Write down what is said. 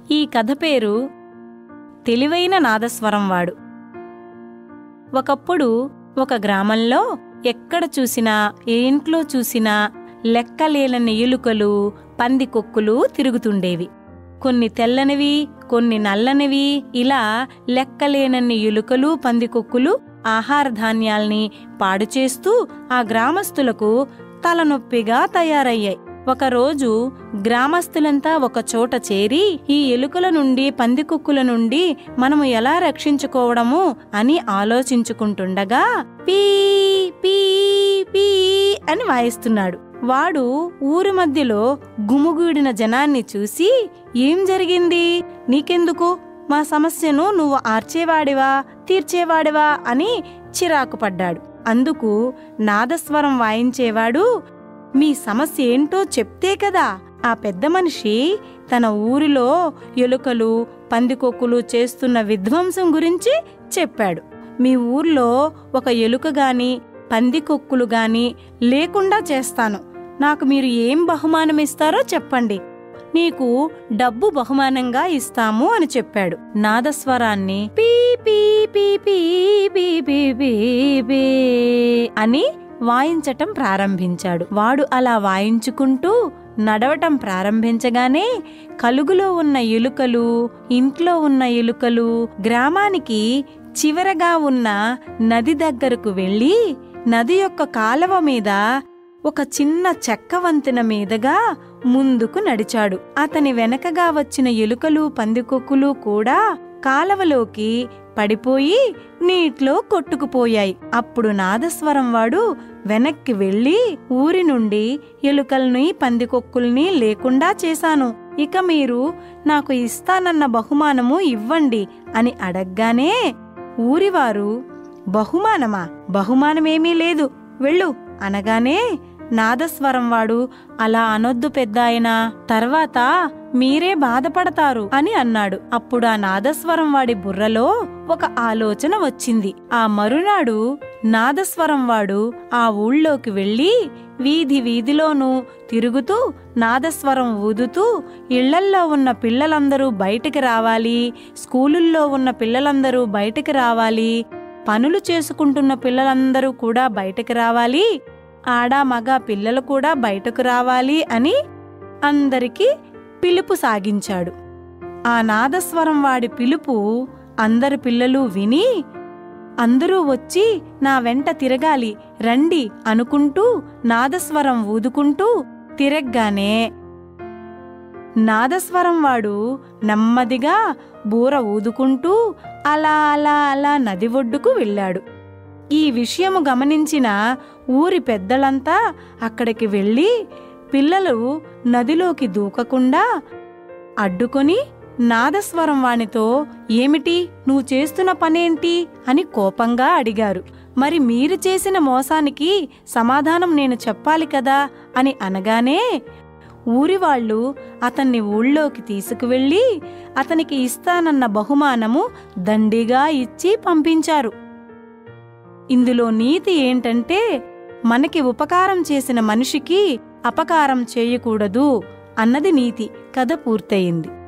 ఈ కథ పేరు తెలివైన నాదస్వరం వాడు ఒకప్పుడు ఒక గ్రామంలో ఎక్కడ చూసినా ఏ ఇంట్లో చూసినా లెక్కలేనన్ని ఎలుకలు పందికొక్కులు తిరుగుతుండేవి కొన్ని తెల్లనివి కొన్ని నల్లనివి ఇలా లెక్కలేనన్ని ఎలుకలు పందికొక్కులు ఆహార ధాన్యాల్ని పాడు చేస్తూ ఆ గ్రామస్తులకు తలనొప్పిగా తయారయ్యాయి ఒకరోజు గ్రామస్తులంతా ఒక చోట చేరి ఈ ఎలుకల నుండి పందికొక్కుల నుండి మనము ఎలా రక్షించుకోవడము అని ఆలోచించుకుంటుండగా పీ పీ పీ అని వాయిస్తున్నాడు వాడు ఊరి మధ్యలో గుమిగూడిన జనాన్ని చూసి ఏం జరిగింది నీకెందుకు మా సమస్యను నువ్వు ఆర్చేవాడివా తీర్చేవాడివా అని చిరాకు పడ్డాడు అందుకు నాదస్వరం వాయించేవాడు మీ సమస్య ఏంటో చెప్తే కదా ఆ పెద్ద మనిషి తన ఊరిలో ఎలుకలు పందికొక్కులు చేస్తున్న విధ్వంసం గురించి చెప్పాడు మీ ఊర్లో ఒక ఎలుక గాని పందికొక్కులు గాని లేకుండా చేస్తాను నాకు మీరు ఏం బహుమానం ఇస్తారో చెప్పండి నీకు డబ్బు బహుమానంగా ఇస్తాము అని చెప్పాడు నాదస్వరాన్ని పీ పీ పీ పీ పీ పీ పీ పీ అని వాయించటం ప్రారంభించాడు వాడు అలా వాయించుకుంటూ నడవటం ప్రారంభించగానే కలుగులో ఉన్న ఎలుకలు ఇంట్లో ఉన్న ఎలుకలు గ్రామానికి చివరగా ఉన్న నది దగ్గరకు వెళ్ళి నది యొక్క కాలవ మీద ఒక చిన్న చెక్క వంతెన మీదుగా ముందుకు నడిచాడు అతని వెనకగా వచ్చిన ఎలుకలు పందికొక్కులు కూడా కాలవలోకి పడిపోయి నీటిలో కొట్టుకుపోయాయి అప్పుడు నాదస్వరం వాడు వెనక్కి వెళ్ళి ఊరి నుండి ఎలుకల్ని పందికొక్కుల్ని లేకుండా చేశాను ఇక మీరు నాకు ఇస్తానన్న బహుమానము ఇవ్వండి అని అడగ్గానే ఊరివారు బహుమానమా బహుమానమేమీ లేదు వెళ్ళు అనగానే నాదస్వరం వాడు అలా అనొద్దు పెద్దాయనా తర్వాత మీరే బాధపడతారు అని అన్నాడు అప్పుడు ఆ నాదస్వరం వాడి బుర్రలో ఒక ఆలోచన వచ్చింది ఆ మరునాడు నాదస్వరం వాడు ఆ ఊళ్ళోకి వెళ్ళి వీధి వీధిలోనూ తిరుగుతూ నాదస్వరం ఊదుతూ ఇళ్లల్లో ఉన్న పిల్లలందరూ బయటికి రావాలి స్కూలుల్లో ఉన్న పిల్లలందరూ బయటికి రావాలి పనులు చేసుకుంటున్న పిల్లలందరూ కూడా బయటికి రావాలి ఆడ మగ పిల్లలు కూడా బయటకు రావాలి అని అందరికీ పిలుపు సాగించాడు ఆ నాదస్వరం వాడి పిలుపు అందరి పిల్లలు విని అందరూ వచ్చి నా వెంట తిరగాలి రండి అనుకుంటూ నాదస్వరం ఊదుకుంటూ తిరగ్గానే నాదస్వరం వాడు నెమ్మదిగా బూర ఊదుకుంటూ అలా అలా అలా నది ఒడ్డుకు వెళ్ళాడు ఈ విషయము గమనించిన ఊరి పెద్దలంతా అక్కడికి వెళ్ళి పిల్లలు నదిలోకి దూకకుండా అడ్డుకొని నాదస్వరం వానితో ఏమిటి నువ్వు చేస్తున్న పనేంటి అని కోపంగా అడిగారు మరి మీరు చేసిన మోసానికి సమాధానం నేను చెప్పాలి కదా అని అనగానే ఊరివాళ్లు అతన్ని ఊళ్ళోకి తీసుకువెళ్ళి అతనికి ఇస్తానన్న బహుమానము దండిగా ఇచ్చి పంపించారు ఇందులో నీతి ఏంటంటే మనకి ఉపకారం చేసిన మనిషికి అపకారం చేయకూడదు అన్నది నీతి కథ పూర్తయింది